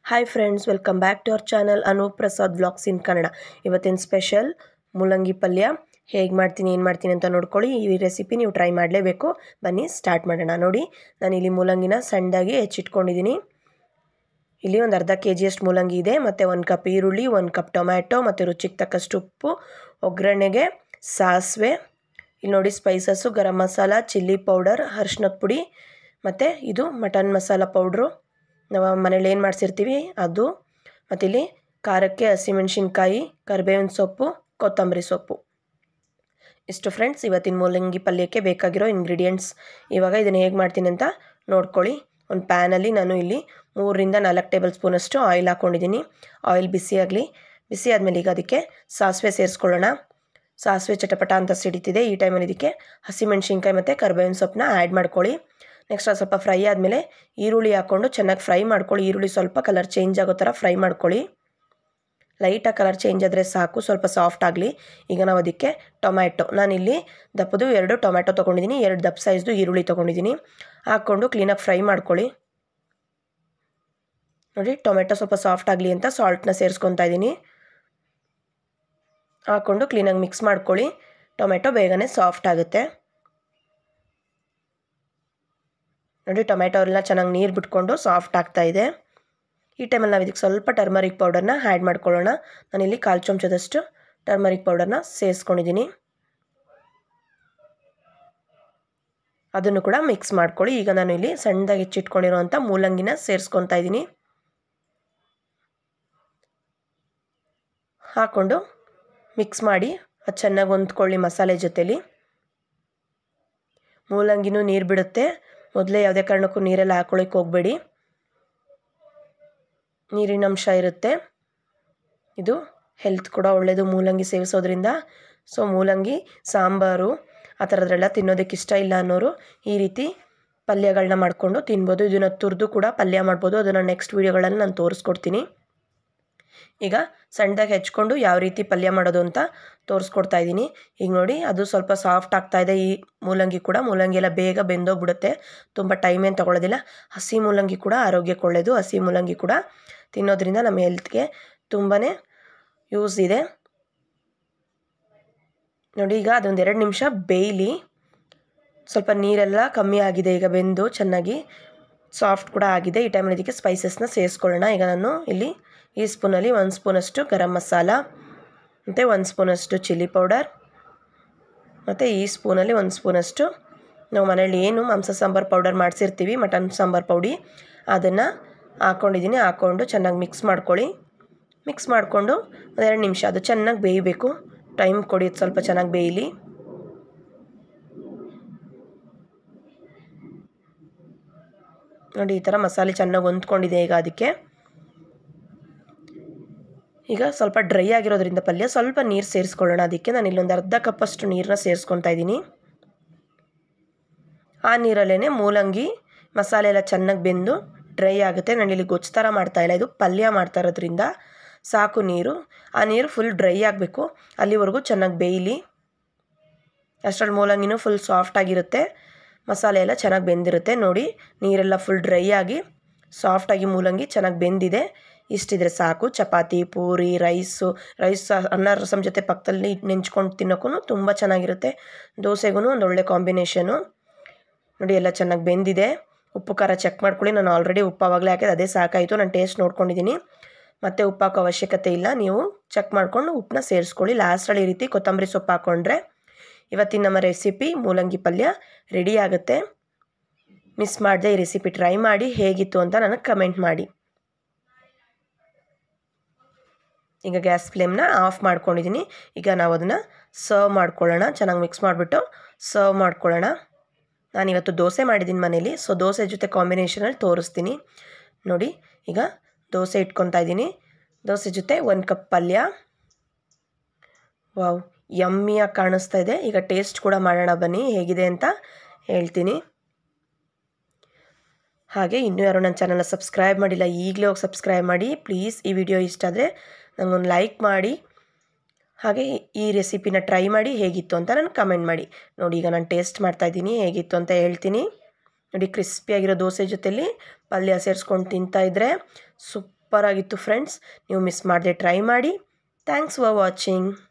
hi friends welcome back to our channel Anup Prasad blogs in Kannada ಇವತ್ತಿನ special ಮೂಲಂಗಿ ಪಲ್ಯ ಹೇಗೆ ಮಾಡ್ತೀನಿ ಏನು ಮಾಡ್ತೀನಿ ಅಂತ ನೋಡ್ಕೊಳ್ಳಿ ಈ ರೆಸಿಪಿ ನೀವು ಟ್ರೈ ಮಾಡಲೇಬೇಕು ಬನ್ನಿ ಸ್ಟಾರ್ಟ್ ಮಾಡೋಣ ನೋಡಿ ನಾನು ಇಲ್ಲಿ ಮೂಲಂಗಿನ ಸಣ್ಣದಾಗಿ ಹೆಚ್ಚಿಟ್ಕೊಂಡಿದ್ದೀನಿ ಇಲ್ಲಿ ಒಂದು ಅರ್ಧ ಕೆ ಜಿಯಷ್ಟು ಮೂಲಂಗಿ ಇದೆ ಮತ್ತು ಒಂದು ಕಪ್ ಈರುಳ್ಳಿ ಒಂದು ಕಪ್ ಟೊಮ್ಯಾಟೊ ಮತ್ತು ರುಚಿಗೆ ತಕ್ಕಷ್ಟು ಉಪ್ಪು ಒಗ್ಗರಣೆಗೆ ಸಾಸಿವೆ ಇಲ್ಲಿ ನೋಡಿ spices garam masala chilli powder ಅರ್ಶಿನದ ಪುಡಿ ಮತ್ತು ಇದು ಮಟನ್ ಮಸಾಲ ಪೌಡ್ರು ನಾವು ಮನೇಲಿ ಏನು ಮಾಡಿಸಿರ್ತೀವಿ ಅದು ಮತ್ತು ಇಲ್ಲಿ ಖಾರಕ್ಕೆ ಹಸಿಮೆಣ್ಸಿನ್ಕಾಯಿ ಕರಿಬೇವಿನ ಸೊಪ್ಪು ಕೊತ್ತಂಬರಿ ಸೊಪ್ಪು ಇಷ್ಟು ಫ್ರೆಂಡ್ಸ್ ಇವತ್ತಿನ ಮೂಲಂಗಿ ಪಲ್ಯಕ್ಕೆ ಬೇಕಾಗಿರೋ ಇಂಗ್ರೀಡಿಯೆಂಟ್ಸ್ ಇವಾಗ ಇದನ್ನು ಹೇಗೆ ಮಾಡ್ತೀನಿ ಅಂತ ನೋಡ್ಕೊಳ್ಳಿ ಒಂದು ಪ್ಯಾನಲ್ಲಿ ನಾನು ಇಲ್ಲಿ ಮೂರರಿಂದ ನಾಲ್ಕು ಟೇಬಲ್ ಸ್ಪೂನಷ್ಟು ಆಯಿಲ್ ಹಾಕ್ಕೊಂಡಿದ್ದೀನಿ ಆಯಿಲ್ ಬಿಸಿ ಆಗಲಿ ಬಿಸಿ ಆದಮೇಲೆ ಈಗ ಅದಕ್ಕೆ ಸಾಸಿವೆ ಸೇರಿಸ್ಕೊಳ್ಳೋಣ ಸಾಸಿವೆ ಚಟಪಟ ಅಂತ ಸಿಡಿತಿದೆ ಈ ಟೈಮಲ್ಲಿ ಇದಕ್ಕೆ ಹಸಿಮೆಣ್ಸಿನ್ಕಾಯಿ ಮತ್ತು ಕರಿಬೇವಿನ ಸೊಪ್ಪನ್ನ ಆ್ಯಡ್ ಮಾಡ್ಕೊಳ್ಳಿ ನೆಕ್ಸ್ಟ್ ಅದು ಸ್ವಲ್ಪ ಫ್ರೈ ಆದಮೇಲೆ ಈರುಳ್ಳಿ ಹಾಕ್ಕೊಂಡು ಚೆನ್ನಾಗಿ ಫ್ರೈ ಮಾಡ್ಕೊಳ್ಳಿ ಈರುಳ್ಳಿ ಸ್ವಲ್ಪ ಕಲರ್ ಚೇಂಜ್ ಆಗೋ ಥರ ಫ್ರೈ ಮಾಡ್ಕೊಳ್ಳಿ ಲೈಟಾಗಿ ಕಲರ್ ಚೇಂಜ್ ಆದರೆ ಸಾಕು ಸ್ವಲ್ಪ ಸಾಫ್ಟ್ ಆಗಲಿ ಈಗ ನಾವು ಅದಕ್ಕೆ ಟೊಮ್ಯಾಟೊ ನಾನಿಲ್ಲಿ ದಪ್ಪದು ಎರಡು ಟೊಮ್ಯಾಟೊ ತೊಗೊಂಡಿದ್ದೀನಿ ಎರಡು ದಪ್ಪ ಸೈಜ್ದು ಈರುಳ್ಳಿ ತೊಗೊಂಡಿದ್ದೀನಿ ಹಾಕ್ಕೊಂಡು ಕ್ಲೀನಾಗಿ ಫ್ರೈ ಮಾಡ್ಕೊಳ್ಳಿ ನೋಡಿ ಟೊಮೆಟೊ ಸ್ವಲ್ಪ ಸಾಫ್ಟ್ ಆಗಲಿ ಅಂತ ಸಾಲ್ಟ್ನ ಸೇರಿಸ್ಕೊತಾ ಇದ್ದೀನಿ ಹಾಕ್ಕೊಂಡು ಕ್ಲೀನಾಗಿ ಮಿಕ್ಸ್ ಮಾಡ್ಕೊಳ್ಳಿ ಟೊಮೆಟೊ ಬೇಗನೆ ಸಾಫ್ಟ್ ಆಗುತ್ತೆ ನೋಡಿ ಟೊಮೆಟೊ ಎಲ್ಲ ಚೆನ್ನಾಗಿ ನೀರು ಬಿಟ್ಕೊಂಡು ಸಾಫ್ಟ್ ಆಗ್ತಾ ಇದೆ ಈ ಟೈಮಲ್ಲಿ ನಾವು ಇದಕ್ಕೆ ಸ್ವಲ್ಪ ಟರ್ಮರಿಕ್ ಪೌಡರ್ನ ಆ್ಯಡ್ ಮಾಡ್ಕೊಳ್ಳೋಣ ನಾನಿಲ್ಲಿ ಕಾಲು ಚಮಚದಷ್ಟು ಟರ್ಮರಿಕ್ ಪೌಡರ್ನ ಸೇರಿಸ್ಕೊಂಡಿದ್ದೀನಿ ಅದನ್ನು ಕೂಡ ಮಿಕ್ಸ್ ಮಾಡ್ಕೊಳ್ಳಿ ಈಗ ನಾನು ಇಲ್ಲಿ ಸಣ್ಣದಾಗಿ ಹೆಚ್ಚಿಟ್ಕೊಂಡಿರೋವಂಥ ಮೂಲಂಗಿನ ಸೇರಿಸ್ಕೊತಾ ಇದ್ದೀನಿ ಹಾಕ್ಕೊಂಡು ಮಿಕ್ಸ್ ಮಾಡಿ ಅದು ಚೆನ್ನಾಗಿ ಹೊಂದ್ಕೊಳ್ಳಿ ಮಸಾಲೆ ಜೊತೇಲಿ ಮೂಲಂಗಿನೂ ನೀರು ಬಿಡುತ್ತೆ ಮೊದಲೇ ಯಾವುದೇ ಕಾರಣಕ್ಕೂ ನೀರೆಲ್ಲ ಹಾಕ್ಕೊಳ್ಳಿಕ್ಕೆ ಹೋಗಬೇಡಿ ನೀರಿನ ಅಂಶ ಇರುತ್ತೆ ಇದು ಹೆಲ್ತ್ ಕೂಡ ಒಳ್ಳೆಯದು ಮೂಲಂಗಿ ಸೇವಿಸೋದ್ರಿಂದ ಸೊ ಮೂಲಂಗಿ ಸಾಂಬಾರು ಆ ಥರದ್ರೆಲ್ಲ ತಿನ್ನೋದಕ್ಕೆ ಇಷ್ಟ ಇಲ್ಲ ಅನ್ನೋರು ಈ ರೀತಿ ಪಲ್ಯಗಳನ್ನ ಮಾಡಿಕೊಂಡು ತಿನ್ಬೋದು ಇದನ್ನು ತುರಿದು ಕೂಡ ಪಲ್ಯ ಮಾಡ್ಬೋದು ಅದನ್ನು ನೆಕ್ಸ್ಟ್ ವೀಡಿಯೋಗಳಲ್ಲಿ ನಾನು ತೋರಿಸ್ಕೊಡ್ತೀನಿ ಈಗ ಸಣ್ಣದಾಗಿ ಹೆಚ್ಕೊಂಡು ಯಾವ ರೀತಿ ಪಲ್ಯ ಮಾಡೋದು ಅಂತ ತೋರಿಸ್ಕೊಡ್ತಾ ಇದ್ದೀನಿ ಈಗ ನೋಡಿ ಅದು ಸ್ವಲ್ಪ ಸಾಫ್ಟ್ ಆಗ್ತಾ ಇದೆ ಈ ಮೂಲಂಗಿ ಕೂಡ ಮೂಲಂಗಿ ಎಲ್ಲ ಬೇಗ ಬೆಂದೋಗ್ಬಿಡುತ್ತೆ ತುಂಬ ಟೈಮ್ ಏನು ತೊಗೊಳ್ಳೋದಿಲ್ಲ ಹಸಿ ಮೂಲಂಗಿ ಕೂಡ ಆರೋಗ್ಯಕ್ಕೆ ಒಳ್ಳೆಯದು ಹಸಿ ಮೂಲಂಗಿ ಕೂಡ ತಿನ್ನೋದ್ರಿಂದ ನಮ್ಮ ಹೆಲ್ತ್ಗೆ ತುಂಬಾ ಯೂಸ್ ಇದೆ ನೋಡಿ ಈಗ ಅದೊಂದು ಎರಡು ನಿಮಿಷ ಬೇಯಲಿ ಸ್ವಲ್ಪ ನೀರೆಲ್ಲ ಕಮ್ಮಿ ಆಗಿದೆ ಈಗ ಬೆಂದು ಚೆನ್ನಾಗಿ ಸಾಫ್ಟ್ ಕೂಡ ಆಗಿದೆ ಈ ಟೈಮಲ್ಲಿ ಇದಕ್ಕೆ ಸ್ಪೈಸಸ್ನ ಸೇರಿಸ್ಕೊಳ್ಳೋಣ ಈಗ ನಾನು ಇಲ್ಲಿ ಈ ಸ್ಪೂನಲ್ಲಿ ಒಂದು ಸ್ಪೂನಷ್ಟು ಗರಂ ಮಸಾಲ ಮತ್ತು ಒಂದು ಸ್ಪೂನಷ್ಟು ಚಿಲ್ಲಿ ಪೌಡರ್ ಮತ್ತು ಈ ಸ್ಪೂನಲ್ಲಿ ಒಂದು ಸ್ಪೂನಷ್ಟು ನಾವು ಮನೇಲಿ ಏನು ಮಾಂಸ ಸಾಂಬಾರು ಪೌಡರ್ ಮಾಡಿಸಿರ್ತೀವಿ ಮಟನ್ ಸಾಂಬಾರು ಪೌಡಿ ಅದನ್ನು ಹಾಕ್ಕೊಂಡಿದ್ದೀನಿ ಹಾಕ್ಕೊಂಡು ಚೆನ್ನಾಗಿ ಮಿಕ್ಸ್ ಮಾಡ್ಕೊಳ್ಳಿ ಮಿಕ್ಸ್ ಮಾಡಿಕೊಂಡು ಒಂದೆರಡು ನಿಮಿಷ ಅದು ಚೆನ್ನಾಗಿ ಬೇಯಬೇಕು ಟೈಮ್ ಕೊಡಿ ಸ್ವಲ್ಪ ಚೆನ್ನಾಗಿ ಬೇಯಲಿ ನೋಡಿ ಈ ಥರ ಮಸಾಲೆ ಚೆನ್ನಾಗಿ ಹೊಂದ್ಕೊಂಡಿದೆ ಈಗ ಅದಕ್ಕೆ ಈಗ ಸ್ವಲ್ಪ ಡ್ರೈ ಆಗಿರೋದ್ರಿಂದ ಪಲ್ಯ ಸ್ವಲ್ಪ ನೀರು ಸೇರಿಸ್ಕೊಳ್ಳೋಣ ಅದಕ್ಕೆ ನಾನು ಇಲ್ಲೊಂದು ಅರ್ಧ ಕಪ್ಪಷ್ಟು ನೀರನ್ನ ಸೇರಿಸ್ಕೊತಾ ಇದ್ದೀನಿ ಆ ನೀರಲ್ಲೇ ಮೂಲಂಗಿ ಮಸಾಲೆ ಎಲ್ಲ ಚೆನ್ನಾಗಿ ಬೆಂದು ಡ್ರೈ ಆಗುತ್ತೆ ನಾನು ಇಲ್ಲಿ ಗೊಜ್ಜು ಥರ ಮಾಡ್ತಾಯಿಲ್ಲ ಇದು ಪಲ್ಯ ಮಾಡ್ತಾ ಇರೋದ್ರಿಂದ ಸಾಕು ನೀರು ಆ ನೀರು ಫುಲ್ ಡ್ರೈ ಆಗಬೇಕು ಅಲ್ಲಿವರೆಗೂ ಚೆನ್ನಾಗಿ ಬೇಯಲಿ ಅಷ್ಟರಲ್ಲಿ ಮೂಲಂಗಿನೂ ಫುಲ್ ಸಾಫ್ಟ್ ಆಗಿರುತ್ತೆ ಮಸಾಲೆ ಎಲ್ಲ ಚೆನ್ನಾಗಿ ಬೆಂದಿರುತ್ತೆ ನೋಡಿ ನೀರೆಲ್ಲ ಫುಲ್ ಡ್ರೈ ಆಗಿ ಸಾಫ್ಟಾಗಿ ಮೂಲಂಗಿ ಚೆನ್ನಾಗಿ ಬೆಂದಿದೆ ಇಷ್ಟಿದ್ರೆ ಸಾಕು ಚಪಾತಿ ಪೂರಿ ರೈಸು ರೈಸ್ ಅನ್ನ ರಸಮ್ ಜೊತೆ ಪಕ್ಕದಲ್ಲಿ ನೆಂಚ್ಕೊಂಡು ತಿನ್ನೋಕ್ಕೂ ತುಂಬ ಚೆನ್ನಾಗಿರುತ್ತೆ ದೋಸೆಗೂ ಒಂದು ಒಳ್ಳೆ ಕಾಂಬಿನೇಷನು ನೋಡಿ ಎಲ್ಲ ಚೆನ್ನಾಗಿ ಬೆಂದಿದೆ ಉಪ್ಪು ಖಾರ ಚೆಕ್ ಮಾಡ್ಕೊಳ್ಳಿ ನಾನು ಆಲ್ರೆಡಿ ಉಪ್ಪು ಆವಾಗಲೇ ಹಾಕಿದೆ ಅದೇ ಸಾಕಾಯಿತು ನಾನು ಟೇಸ್ಟ್ ನೋಡ್ಕೊಂಡಿದ್ದೀನಿ ಮತ್ತೆ ಉಪ್ಪು ಹಾಕೋ ಅವಶ್ಯಕತೆ ಇಲ್ಲ ನೀವು ಚೆಕ್ ಮಾಡಿಕೊಂಡು ಉಪ್ಪನ್ನ ಸೇರಿಸ್ಕೊಳ್ಳಿ ಲಾಸ್ಟಲ್ಲಿ ಈ ರೀತಿ ಕೊತ್ತಂಬರಿ ಸೊಪ್ಪು ಹಾಕ್ಕೊಂಡ್ರೆ ಇವತ್ತಿನ ನಮ್ಮ ರೆಸಿಪಿ ಮೂಲಂಗಿ ಪಲ್ಯ ರೆಡಿ ಆಗುತ್ತೆ ಮಿಸ್ ಮಾಡದೆ ಈ ರೆಸಿಪಿ ಟ್ರೈ ಮಾಡಿ ಹೇಗಿತ್ತು ಅಂತ ನನಗೆ ಕಮೆಂಟ್ ಮಾಡಿ ಈಗ ಗ್ಯಾಸ್ ಫ್ಲೇಮ್ನ ಆಫ್ ಮಾಡ್ಕೊಂಡಿದ್ದೀನಿ ಈಗ ನಾವು ಅದನ್ನು ಸರ್ವ್ ಮಾಡ್ಕೊಳ್ಳೋಣ ಚೆನ್ನಾಗಿ ಮಿಕ್ಸ್ ಮಾಡಿಬಿಟ್ಟು ಸರ್ವ್ ಮಾಡ್ಕೊಳ್ಳೋಣ ನಾನಿವತ್ತು ದೋಸೆ ಮಾಡಿದ್ದೀನಿ ಮನೇಲಿ ಸೊ ದೋಸೆ ಜೊತೆ ಕಾಂಬಿನೇಷನಲ್ಲಿ ತೋರಿಸ್ತೀನಿ ನೋಡಿ ಈಗ ದೋಸೆ ಇಟ್ಕೊತಾ ಇದ್ದೀನಿ ದೋಸೆ ಜೊತೆ ಒಂದು ಕಪ್ ಪಲ್ಯ ವಾವ್ ಯಮ್ಮಿಯಾಗಿ ಕಾಣಿಸ್ತಾ ಇದೆ ಈಗ ಟೇಸ್ಟ್ ಕೂಡ ಮಾಡೋಣ ಬನ್ನಿ ಹೇಗಿದೆ ಅಂತ ಹೇಳ್ತೀನಿ ಹಾಗೆ ಇನ್ನೂ ಯಾರು ನನ್ನ ಚಾನಲ್ನ ಸಬ್ಸ್ಕ್ರೈಬ್ ಮಾಡಿಲ್ಲ ಈಗಲೇ ಹೋಗಿ ಸಬ್ಸ್ಕ್ರೈಬ್ ಮಾಡಿ ಪ್ಲೀಸ್ ಈ ವಿಡಿಯೋ ಇಷ್ಟ ಆದರೆ ನನಗೊಂದು ಲೈಕ್ ಮಾಡಿ ಹಾಗೆ ಈ ರೆಸಿಪಿನ ಟ್ರೈ ಮಾಡಿ ಹೇಗಿತ್ತು ಅಂತ ನಾನು ಕಮೆಂಟ್ ಮಾಡಿ ನೋಡಿ ಈಗ ನಾನು ಟೇಸ್ಟ್ ಮಾಡ್ತಾಯಿದ್ದೀನಿ ಹೇಗಿತ್ತು ಅಂತ ಹೇಳ್ತೀನಿ ನೋಡಿ ಕ್ರಿಸ್ಪಿಯಾಗಿರೋ ದೋಸೆ ಜೊತೆಲಿ ಪಲ್ಯ ಸೇರಿಸ್ಕೊಂಡು ತಿಂತಾಯಿದ್ರೆ ಸೂಪ್ ಸೂಪರ್ ಆಗಿತ್ತು ಫ್ರೆಂಡ್ಸ್ ನೀವು ಮಿಸ್ ಮಾಡದೆ ಟ್ರೈ ಮಾಡಿ ಥ್ಯಾಂಕ್ಸ್ ಫಾರ್ ವಾಚಿಂಗ್